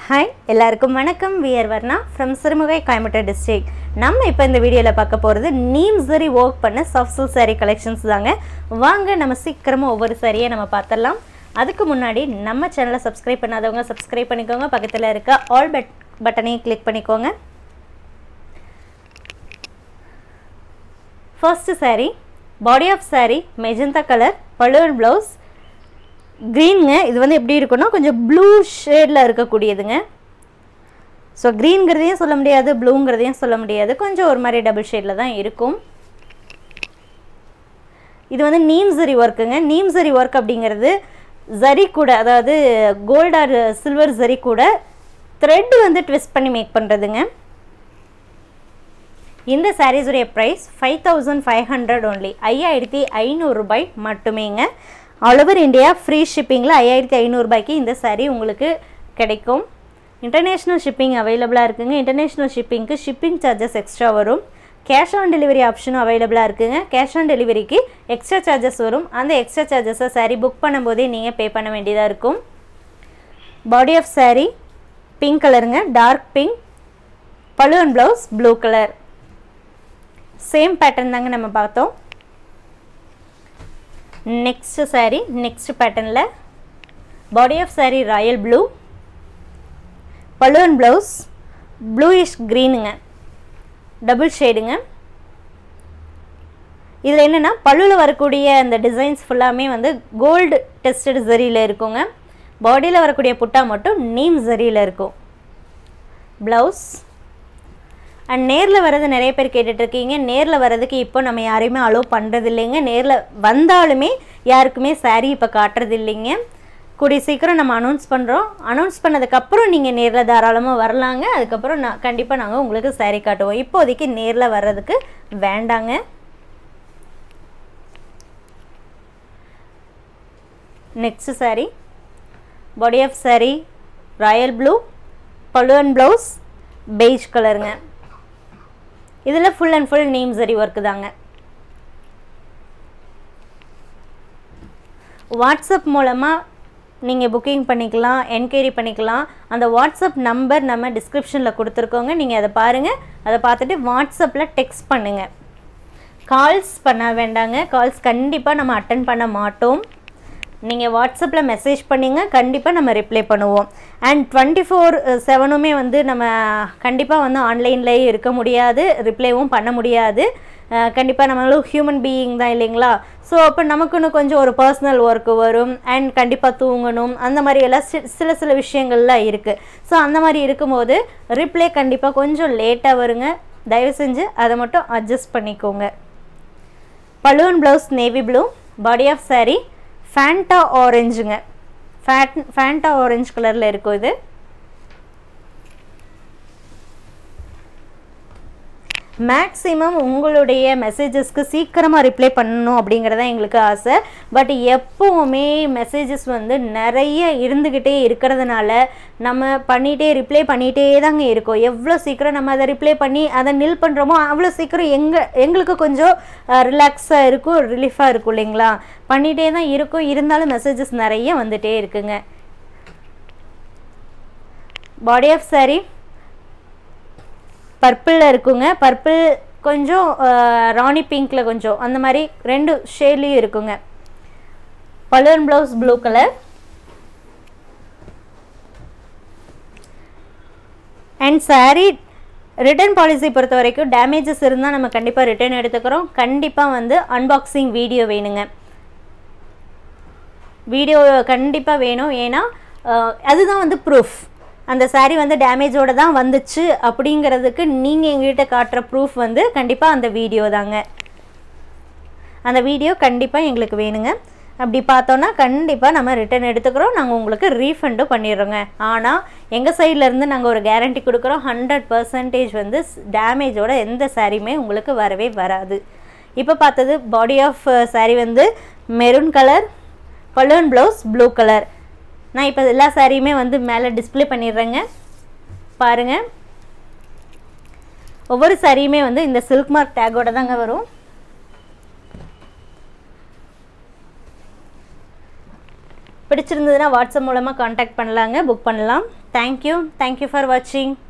hi எல்லாருக்கும் வணக்கம் we're Varna from Sirumugai Coimbatore district நம்ம இப்போ இந்த வீடியோவில் பார்க்க போகிறது நீம் சரி ஒர்க் பண்ண சாஃப்ட் சில்க் saree கலெக்ஷன்ஸ் தாங்க வாங்க நம்ம சீக்கிரமாக ஒவ்வொரு சாரியை நம்ம பார்த்துடலாம் அதுக்கு முன்னாடி நம்ம சேனலை சப்ஸ்கிரைப் பண்ணாதவங்க சப்ஸ்கிரைப் பண்ணிக்கோங்க பக்கத்தில் இருக்க ஆல் பட் பட்டனையும் கிளிக் பண்ணிக்கோங்க first saree body of saree magenta colour பழுவன் ப்ளவுஸ் க்ரீனுங்க இது வந்து எப்படி இருக்குன்னா கொஞ்சம் ப்ளூ ஷேடில் இருக்கக்கூடியதுங்க ஸோ க்ரீன்கிறதையும் சொல்ல முடியாது ப்ளூங்கிறதையும் சொல்ல முடியாது கொஞ்சம் ஒரு மாதிரி டபுள் ஷேடில் தான் இருக்கும் இது வந்து நீம் சரி ஒர்க்குங்க நீம் சரி ஒர்க் அப்படிங்கிறது ஜரி கூட அதாவது கோல்ட் ஆர் சில்வர் ஜரி கூட த்ரெட் வந்து ட்விஸ்ட் பண்ணி மேக் பண்ணுறதுங்க இந்த சாரீஸுடைய price five thousand five hundred only ஐயாயிரத்தி ஐநூறுரூபாய் மட்டுமேங்க ஆல் ஓவர் இந்தியா ஃப்ரீ ஷிப்பிங்கில் ஐயாயிரத்தி ஐநூறுரூபாய்க்கு இந்த சாரீ உங்களுக்கு கிடைக்கும் இன்டர்நேஷ்னல் ஷிப்பிங் அவைலபிளாக இருக்குங்க இன்டர்நேஷ்னல் ஷிப்பிங்க்கு ஷிப்பிங் சார்ஜஸ் எக்ஸ்ட்ரா வரும் கேஷ் ஆன் டெலிவரி ஆப்ஷனும் அவைலபிளாக இருக்குங்க கேஷ் ஆன் டெலிவரிக்கு எக்ஸ்ட்ரா சார்ஜஸ் வரும் அந்த எக்ஸ்ட்ரா சார்ஜஸை சாரீ புக் பண்ணும்போதே நீங்கள் பே பண்ண வேண்டியதாக இருக்கும் பாடி ஆஃப் சாரீ பிங்க் கலருங்க டார்க் பிங்க் பழுவன் blouse blue colour same pattern தாங்க நம்ம பார்த்தோம் நெக்ஸ்ட் saree நெக்ஸ்ட் பேட்டர்னில் body of saree royal blue பழுவன் ப்ளவுஸ் ப்ளூயிஷ் க்ரீனுங்க டபுள் ஷேடுங்க இதில் என்னென்னா பல்லுவில் வரக்கூடிய அந்த டிசைன்ஸ் ஃபுல்லாமே வந்து கோல்டு டெஸ்டட் ஜரியில் இருக்குங்க பாடியில் வரக்கூடிய புட்டா மட்டும் நீம் ஜரியில் இருக்கும் ப்ளவுஸ் அண்ட் நேரில் வர்றது நிறைய பேர் கேட்டுட்ருக்கீங்க நேரில் வர்றதுக்கு இப்போ நம்ம யாரையுமே அலோவ் பண்ணுறது இல்லைங்க நேரில் வந்தாலுமே யாருக்குமே saree இப்போ காட்டுறது இல்லைங்க கூடிய சீக்கிரம் நம்ம அனௌன்ஸ் பண்ணுறோம் அனௌன்ஸ் பண்ணதுக்கப்புறம் நீங்கள் நேரில் தாராளமாக வரலாங்க அதுக்கப்புறம் நான் கண்டிப்பாக நாங்கள் உங்களுக்கு saree காட்டுவோம் இப்போதைக்கு நேரில் வர்றதுக்கு வேண்டாங்க next saree body of saree royal blue பழுவன் ப்ளவுஸ் பெய்ஜ் கலருங்க இதில் ஃபுல் அண்ட் ஃபுல் நேம் சரி ஒர்க்கு தாங்க வாட்ஸ்அப் மூலமாக நீங்கள் புக்கிங் பண்ணிக்கலாம் என்கொயரி பண்ணிக்கலாம் அந்த வாட்ஸ்அப் நம்பர் நம்ம டிஸ்கிரிப்ஷனில் கொடுத்துருக்கோங்க நீங்கள் அதை பாருங்கள் அதை பார்த்துட்டு வாட்ஸ்அப்பில் டெக்ஸ்ட் பண்ணுங்கள் கால்ஸ் பண்ண வேண்டாங்க கால்ஸ் கண்டிப்பாக நம்ம அட்டன் பண்ண மாட்டோம் நீங்கள் வாட்ஸ்அப்பில் மெசேஜ் பண்ணிங்க கண்டிப்பாக நம்ம ரிப்ளை பண்ணுவோம் அண்ட் டுவெண்ட்டி ஃபோர் செவனுமே வந்து நம்ம கண்டிப்பாக வந்து ஆன்லைன்லேயே இருக்க முடியாது ரிப்ளைவும் பண்ண முடியாது கண்டிப்பாக நம்மளும் ஹியூமன் பீயிங் தான் இல்லைங்களா ஸோ அப்போ நமக்குன்னு கொஞ்சம் ஒரு பர்சனல் ஒர்க்கு வரும் அண்ட் கண்டிப்பாக தூங்கணும் அந்த மாதிரி எல்லாம் சி சில சில விஷயங்கள்லாம் இருக்குது ஸோ அந்த மாதிரி இருக்கும்போது ரிப்ளை கண்டிப்பாக கொஞ்சம் லேட்டாக வருங்க தயவு செஞ்சு அதை மட்டும் அட்ஜஸ்ட் பண்ணிக்கோங்க balloon blouse navy blue body of saree Fanta ஆரஞ்சுங்க ஃபேட் ஃபேண்டா ஆரஞ்சு கலரில் இருக்கும் இது மேக்ஸிமம் உங்களுடைய மெசேஜஸ்க்கு சீக்கிரமாக ரிப்ளை பண்ணணும் அப்படிங்கிறது தான் எங்களுக்கு ஆசை பட் எப்போவுமே மெசேஜஸ் வந்து நிறைய இருந்துக்கிட்டே இருக்கிறதுனால நம்ம பண்ணிகிட்டே ரிப்ளை பண்ணிகிட்டே தாங்க இருக்கோம் எவ்வளோ சீக்கிரம் நம்ம அதை ரிப்ளை பண்ணி அதை நில் பண்ணுறோமோ அவ்வளோ சீக்கிரம் எங்கள் எங்களுக்கு கொஞ்சம் ரிலாக்ஸாக இருக்கும் ரிலீஃபாக இருக்கும் இல்லைங்களா பண்ணிகிட்டே தான் இருக்கும் இருந்தாலும் மெசேஜஸ் நிறைய வந்துகிட்டே இருக்குங்க பாடி ஆஃப் saree பர்பிளில் இருக்குங்க பர்பிள் கொஞ்சம் ராணி பிங்க்கில் கொஞ்சம் அந்த மாதிரி ரெண்டு ஷேட்லேயும் இருக்குங்க balloon blouse blue colour and saree return policy பொறுத்த வரைக்கும் டேமேஜஸ் இருந்தால் நம்ம கண்டிப்பாக ரிட்டர்ன் எடுத்துக்கிறோம் கண்டிப்பாக வந்து அன்பாக்சிங் வீடியோ வேணுங்க வீடியோ கண்டிப்பாக வேணும் ஏன்னா அதுதான் வந்து ப்ரூஃப் அந்த saree வந்து டேமேஜோடு தான் வந்துச்சு அப்படிங்கிறதுக்கு நீங்கள் எங்ககிட்ட காட்டுற ப்ரூஃப் வந்து கண்டிப்பாக அந்த வீடியோ தாங்க அந்த வீடியோ கண்டிப்பாக எங்களுக்கு வேணுங்க அப்படி பார்த்தோன்னா கண்டிப்பாக நம்ம ரிட்டர்ன் எடுத்துக்கிறோம் நாங்கள் உங்களுக்கு ரீஃபண்டும் பண்ணிடுறோங்க ஆனால் எங்கள் சைட்லேருந்து நாங்கள் ஒரு கேரண்டி கொடுக்குறோம் ஹண்ட்ரட் பர்சன்டேஜ் வந்து டேமேஜோட எந்த சாரியுமே உங்களுக்கு வரவே வராது இப்போ பார்த்தது பாடி ஆஃப் saree வந்து maroon colour balloon blouse blue colour நான் இப்போ எல்லா சாரியுமே வந்து மேலே டிஸ்பிளே பண்ணிடுறேங்க பாருங்கள் ஒவ்வொரு சாரியுமே வந்து இந்த சில்க் மார்க் டேக்கோட தாங்க வரும் பிடிச்சிருந்ததுன்னா வாட்ஸ்அப் மூலமாக காண்டாக்ட் பண்ணலாங்க புக் பண்ணலாம் தேங்க்யூ தேங்க்யூ ஃபார் வாட்சிங்